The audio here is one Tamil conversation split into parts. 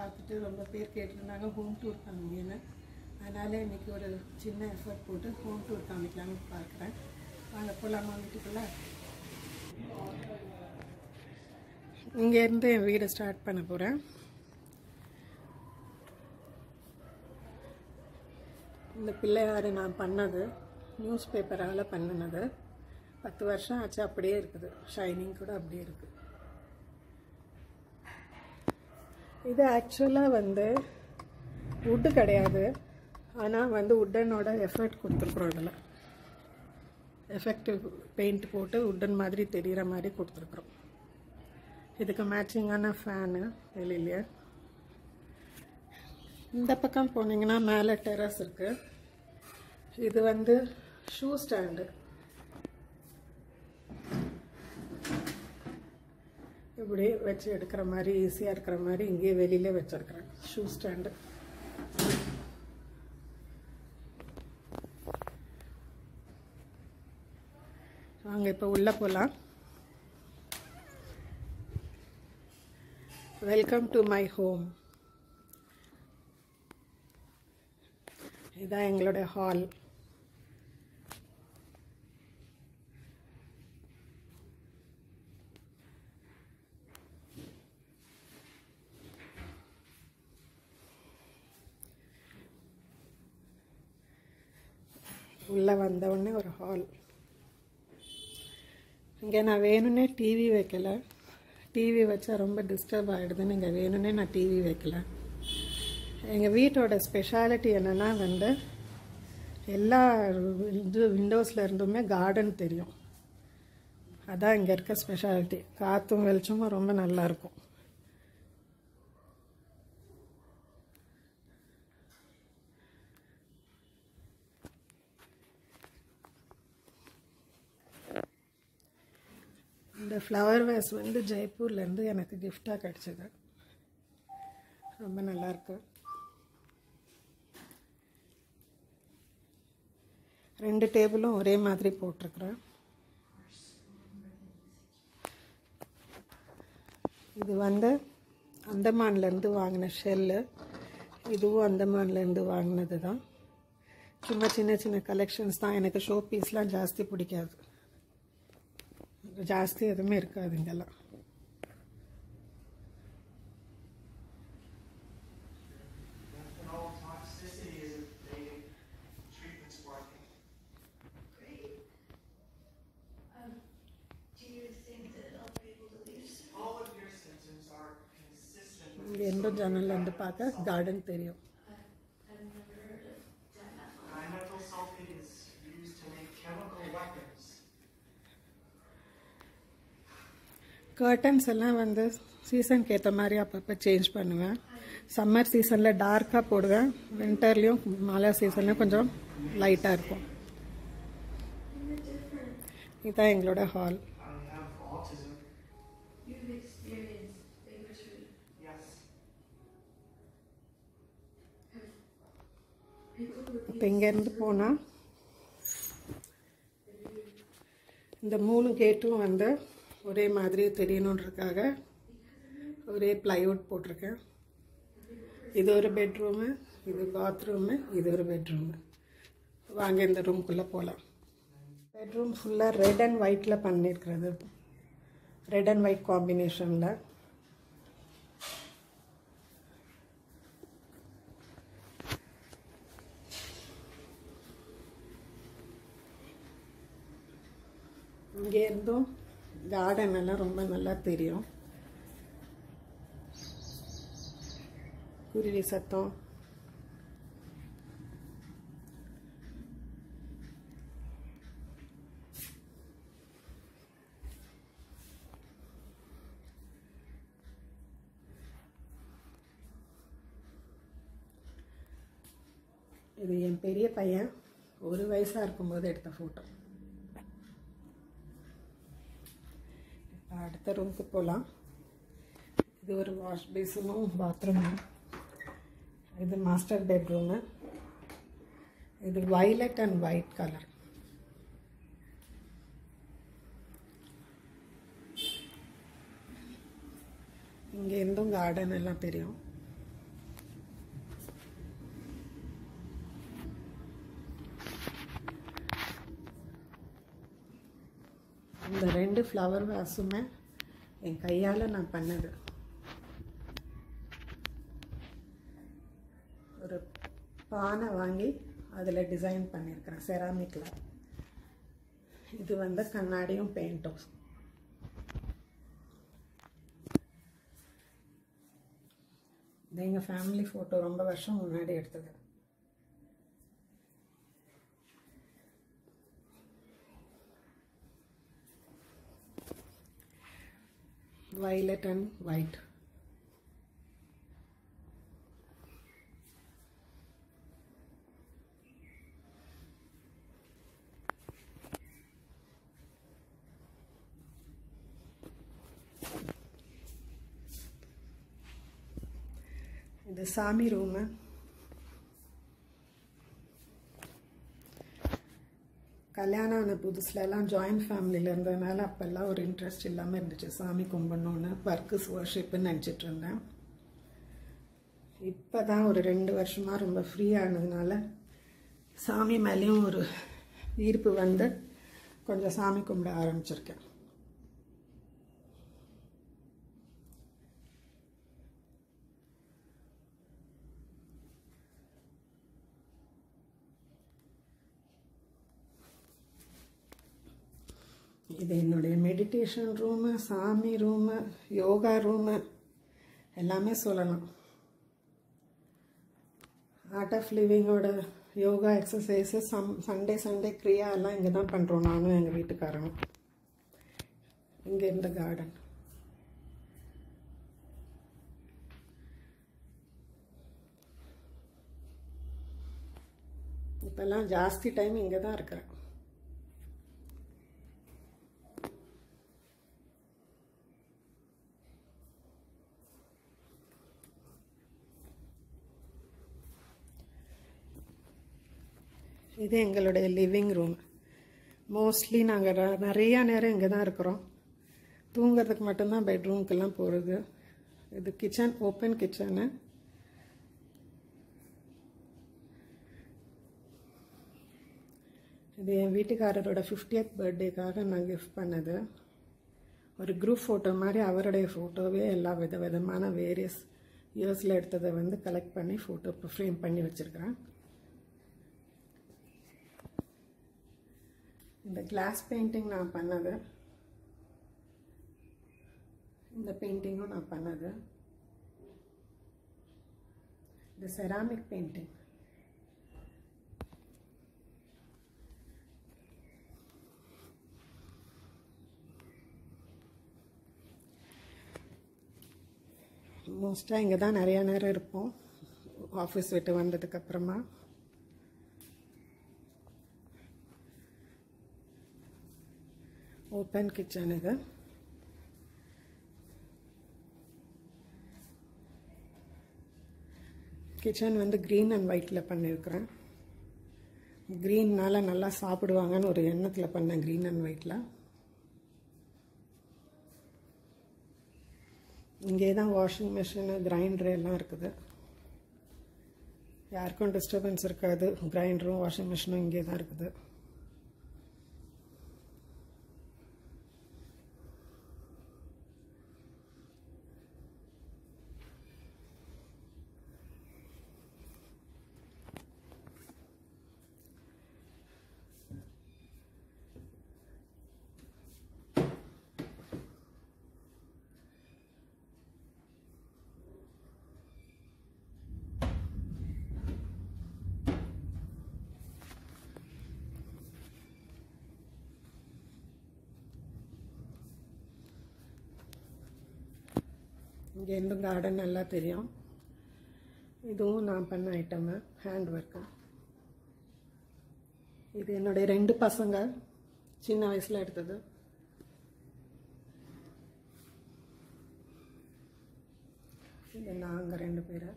பார்த்துட்டு ரொம்ப பேர் கேட்டிருந்தாங்க ஹோம் டூர் காமிங்கன்னு அதனால் இன்றைக்கி ஒரு சின்ன எஃபர்ட் போட்டு ஹோம் டூர் காமிக்கலாம்னு பார்க்குறேன் வாங்க போகலாமா வீட்டுக்குள்ளே இங்கேருந்து என் வீடை ஸ்டார்ட் பண்ண போகிறேன் இந்த பிள்ளையார் நான் பண்ணது நியூஸ் பேப்பரால் பண்ணினது பத்து வருஷம் ஆச்சு அப்படியே இருக்குது ஷைனிங் கூட அப்படியே இருக்குது இது ஆக்சுவலாக வந்து வுட்டு கிடையாது ஆனால் வந்து உட்டனோட எஃபெக்ட் கொடுத்துருக்குறோம் இதில் எஃபெக்டிவ் பெயிண்ட் போட்டு உட்டன் மாதிரி தெரிகிற மாதிரி கொடுத்துருக்குறோம் இதுக்கு மேட்சிங்கான ஃபேனு வெளியிலே இந்த பக்கம் போனீங்கன்னா மேலே டெரஸ் இருக்குது இது வந்து ஷூ ஸ்டாண்டு இப்படி வச்சு எடுக்கிற மாதிரி ஈஸியாக இருக்கிற மாதிரி இங்கேயே வெளியிலே வச்சுருக்குறேன் ஷூ ஸ்டாண்டு வாங்க இப்போ உள்ளே போகலாம் வெல்கம் டு மை ஹோம் இதான் எங்களுடைய ஹால் உள்ளே வந்த உடனே ஒரு ஹால் இங்கே நான் வேணும்னே டிவி வைக்கல டிவி வச்சா ரொம்ப டிஸ்டர்ப் ஆகிடுதுன்னு இங்கே வேணும்னே நான் டிவி வைக்கல எங்கள் வீட்டோட ஸ்பெஷாலிட்டி என்னென்னா வந்து எல்லா இது விண்டோஸில் இருந்துமே கார்டன் தெரியும் அதான் இங்கே இருக்க ஸ்பெஷாலிட்டி காற்றும் வெளிச்சமும் ரொம்ப நல்லாயிருக்கும் இந்த ஃப்ளவர் வேஸ் வந்து ஜெய்ப்பூர்லேருந்து எனக்கு கிஃப்டாக கிடச்சிது ரொம்ப நல்லாயிருக்கு ரெண்டு டேபிளும் ஒரே மாதிரி போட்டிருக்குறேன் இது வந்து அந்தமான்லேருந்து வாங்கின ஷெல்லு இதுவும் அந்தமான்லேருந்து வாங்கினது தான் சும்மா சின்ன சின்ன கலெக்ஷன்ஸ் தான் எனக்கு ஷோ பீஸ்லாம் ஜாஸ்தி பிடிக்காது ஜாஸ்தி எதுவுமே இருக்காது இங்கெல்லாம் Ethanol toxicity is a treatment's working. Great. Um, do you think that I'll be able to leave soon? All of your symptoms are consistent with இங்கே எந்த ஜன்னல்லேருந்து பார்க்க கார்டன் தெரியும் I've never heard of dimethyl. dimethyl sulfate is used to make chemical weapons. Curtains எல்லாம் வந்து சீசனுக்கு ஏற்ற மாதிரி அப்பப்போ சேஞ்ச் பண்ணுவேன் சம்மர் சீசனில் டார்க்காக போடுவேன் வின்டர்லேயும் மழை சீசன்லேயும் கொஞ்சம் லைட்டாக இருக்கும் இதுதான் எங்களோட hall I have autism. You've experienced bigotry. Yes. People with இப்போ இங்கேருந்து போனால் இந்த மூணு கேட்டும் வந்து ஒரே மாதிரி தெரியணுன்றதுக்காக ஒரே ப்ளைவுட் போட்டிருக்கேன் இது ஒரு பெட்ரூமு இது பாத்ரூமு இது ஒரு பெட்ரூமு வாங்க இந்த ரூம்குள்ளே போகலாம் பெட்ரூம் ஃபுல்லாக ரெட் அண்ட் ஒயிட்டில் பண்ணியிருக்கிறது ரெட் அண்ட் ஒயிட் காம்பினேஷனில் இங்கே இருந்தும் கார்டன் எல்லாம் ரொம்ப நல்லா தெரியும் குருவி சத்தம் இது என் பெரிய பையன் ஒரு வயசாக இருக்கும்போது எடுத்த ஃபோட்டோ அடுத்த ரூமுக்கு போகலாம் இது ஒரு வாஷ் பேசினும் பாத்ரூமும் இது மாஸ்டர் பெட்ரூமு இது வைலட் அண்ட் ஒயிட் கலர் இங்கே இருந்தும் கார்டன் எல்லாம் தெரியும் இந்த ரெண்டு ஃப்ளவர் வாஸுமே என் கையால் நான் பண்ணது ஒரு பானை வாங்கி அதில் டிசைன் பண்ணியிருக்கிறேன் செராமிக்கில் இது வந்து கண்ணாடியும் பெயிண்ட்டும் இது எங்கள் ஃபேமிலி ஃபோட்டோ ரொம்ப வருஷம் முன்னாடி எடுத்தது violet and white இது சாமி ரூமு கல்யாணம் ஆன புதுசுலலாம் ஜாயின்ட் ஃபேமிலியில் இருந்ததுனால அப்போல்லாம் ஒரு இன்ட்ரெஸ்ட் இல்லாமல் இருந்துச்சு சாமி கும்பிடணுன்னு ஒர்க்குஸ் வர்ஷிப்புன்னு நினச்சிட்டு இருந்தேன் இப்போ தான் ஒரு ரெண்டு வருஷமாக ரொம்ப ஃப்ரீ ஆனதுனால சாமி மேலேயும் ஒரு ஈர்ப்பு வந்து கொஞ்சம் சாமி கும்பிட ஆரம்பிச்சிருக்கேன் இது என்னுடைய மெடிடேஷன் ரூமு சாமி ரூமு யோகா ரூமு எல்லாமே சொல்லலாம் ஆர்ட் ஆஃப் லிவிங்கோட yoga exercise some Sunday Sunday kriya எல்லாம் இங்கே தான் பண்ணுறோம் நானும் எங்கள் வீட்டுக்காரனும் இங்கே இருந்த கார்டன் இப்போல்லாம் ஜாஸ்தி டைம் இங்கே தான் இருக்கிறேன் இது எங்களுடைய லிவிங் ரூம் மோஸ்ட்லி நாங்கள் நிறையா நேரம் இங்கே தான் இருக்கிறோம் தூங்குறதுக்கு மட்டும்தான் பெட்ரூம்க்கெல்லாம் போகிறது இது கிச்சன் ஓப்பன் கிச்சனு இது என் வீட்டுக்காரரோட ஃபிஃப்டியத் பர்த்டேக்காக நான் கிஃப்ட் பண்ணது ஒரு குரூப் ஃபோட்டோ மாதிரி அவருடைய ஃபோட்டோவே எல்லா வித விதமான வேரியஸ் இயர்ஸில் எடுத்ததை வந்து கலெக்ட் பண்ணி ஃபோட்டோ இப்போ ஃப்ரேம் பண்ணி வச்சுருக்கிறேன் இந்த கிளாஸ் பெயிண்டிங் நான் பண்ணது இந்த பெயிண்டிங்கும் நான் பண்ணது இது செராமிக் பெயிண்டிங் மோஸ்ட்டாக இங்கே தான் நிறையா நேரம் இருப்போம் ஆஃபீஸ் விட்டு வந்ததுக்கப்புறமா ஓப்பன் கிச்சன் இது கிச்சன் வந்து க்ரீன் அண்ட் ஒயிட்டில் பண்ணியிருக்கிறேன் க்ரீன்னால் நல்லா சாப்பிடுவாங்கன்னு ஒரு எண்ணத்தில் பண்ணேன் க்ரீன் அண்ட் ஒயிட்டில் இங்கே தான் வாஷிங் மிஷினு கிரைண்டரு எல்லாம் இருக்குது யாருக்கும் டிஸ்டர்பன்ஸ் இருக்காது கிரைண்டரும் வாஷிங் மிஷினும் இங்கே தான் இருக்குது இங்கேருந்து கார்டன் நல்லா தெரியும் இதுவும் நான் பண்ண ஐட்டமு ஹேண்ட் ஒர்க்கு இது என்னுடைய ரெண்டு பசங்க சின்ன வயசில் எடுத்தது இது நாங்கள் ரெண்டு பேர்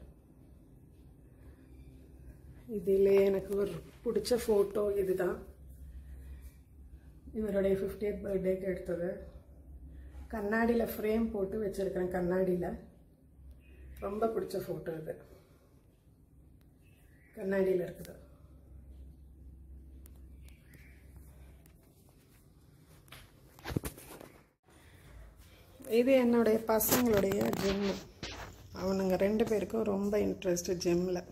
இதில் எனக்கு ஒரு பிடிச்ச ஃபோட்டோ இதுதான் இவருடைய ஃபிஃப்டியத் பர்த்டேக்கு எடுத்தது கண்ணாடியில் ஃப்ரேம் போட்டு வச்சுருக்கிறேன் கண்ணாடியில் ரொம்ப பிடிச்ச ஃபோட்டோ இது கண்ணாடியில் இருக்குது இது என்னுடைய பசங்களுடைய ஜிம்மு அவனுங்க ரெண்டு பேருக்கும் ரொம்ப இன்ட்ரெஸ்ட் ஜிம்மில்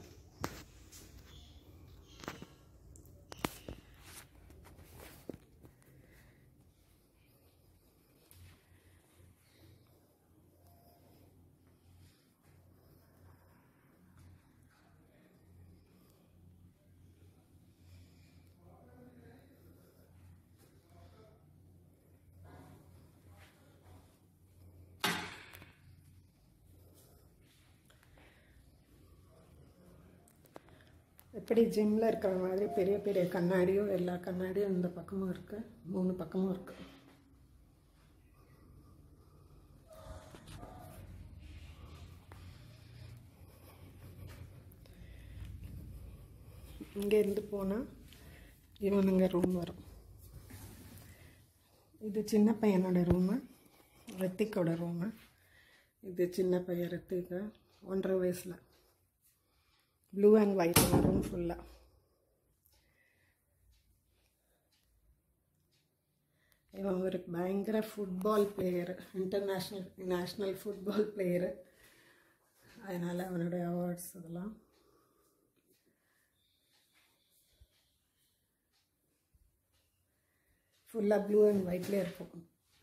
எப்படி ஜிம்மில் இருக்கிற மாதிரி பெரிய பெரிய கண்ணாடியும் எல்லா கண்ணாடியும் இந்த பக்கமும் இருக்குது மூணு பக்கமும் இருக்குது இங்கேருந்து போனால் இவனுங்க ரூம் வரும் இது சின்ன பையனோட ரூமு ரித்திக்கோட ரூமு இது சின்ன பையன் ரித்திக்கு ஒன்றரை வயசில் ப்ளூ அண்ட் ஒயிட் ரூம் ஃபுல்லாக இவன் ஒரு பயங்கர football player international national football player அதனால் அவனுடைய அவார்ட்ஸ் இதெல்லாம் ஃபுல்லாக ப்ளூ அண்ட் ஒயிட்லேயே இருக்கும்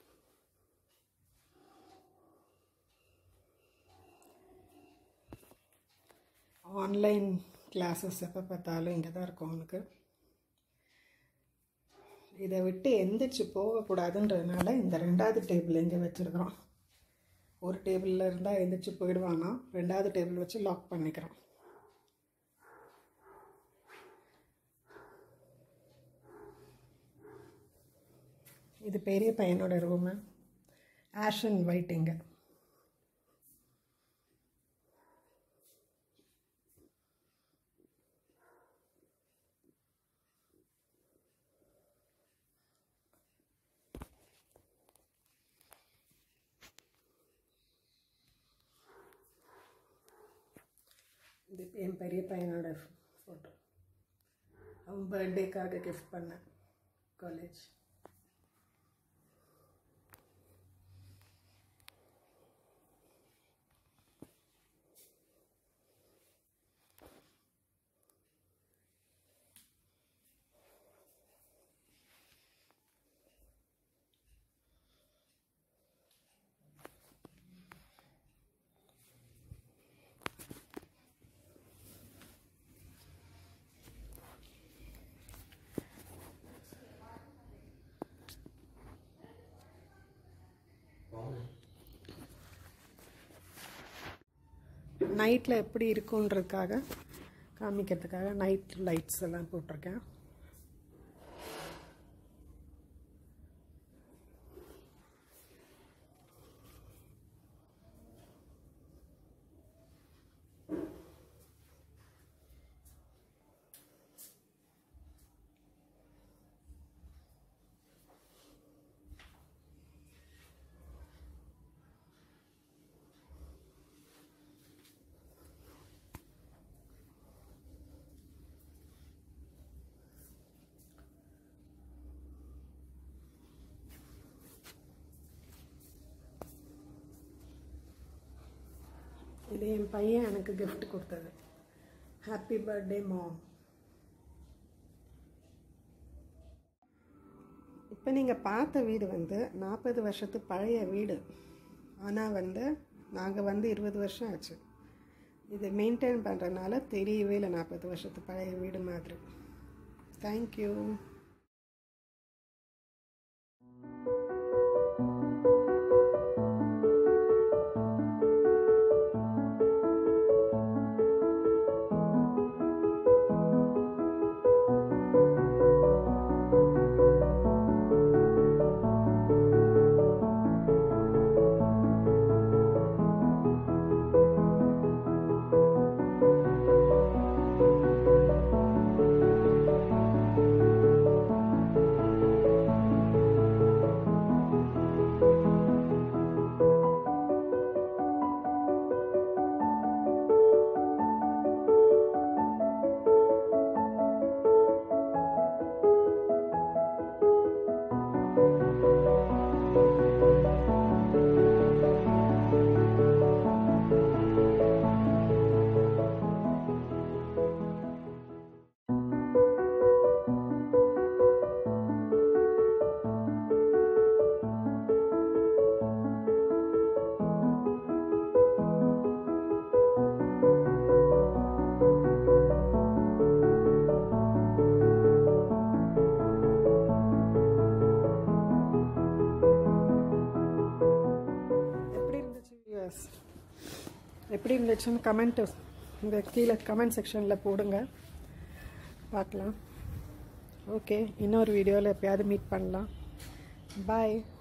ஆன்லைன் கிளாஸஸ் எப்போ பார்த்தாலும் இங்கே தான் இருக்கும் அவனுக்கு இதை விட்டு எந்திரிச்சு போகக்கூடாதுன்றதுனால இந்த ரெண்டாவது டேபிள் இங்கே வச்சுருக்கிறோம் ஒரு டேபிளில் இருந்தால் எந்திரிச்சு போயிடுவானா ரெண்டாவது டேபிள் வச்சு லாக் பண்ணிக்கிறோம் இது பெரிய பையனோட ரூமு ஆஷ் அண்ட் ஒயிட் இங்கே இது என் பெரிய பையனோட ஃபோட்டோ அவன் பர்த்டேக்காக கிஃப்ட் பண்ணேன் காலேஜ் நைட்டில் எப்படி இருக்குன்றதுக்காக காமிக்கிறதுக்காக நைட் லைட்ஸ் எல்லாம் போட்டிருக்கேன் இது என் பையன் எனக்கு gift கொடுத்தது ஹாப்பி பர்த்டே மாம் இப்போ நீங்கள் பார்த்த வீடு வந்து நாற்பது வருஷத்து பழைய வீடு ஆனால் வந்து நாங்கள் வந்து இருபது வருஷம் ஆச்சு இது மெயின்டைன் பண்ணுறதுனால தெரியவே இல்லை நாற்பது வருஷத்து பழைய வீடு மாதிரி தேங்க்யூ எப்படி இருந்துச்சுன்னு கமெண்ட்டு இந்த கீழே கமெண்ட் செக்ஷனில் போடுங்க பார்க்கலாம் ஓகே இன்னொரு வீடியோவில் எப்பயாவது மீட் பண்ணலாம் பாய்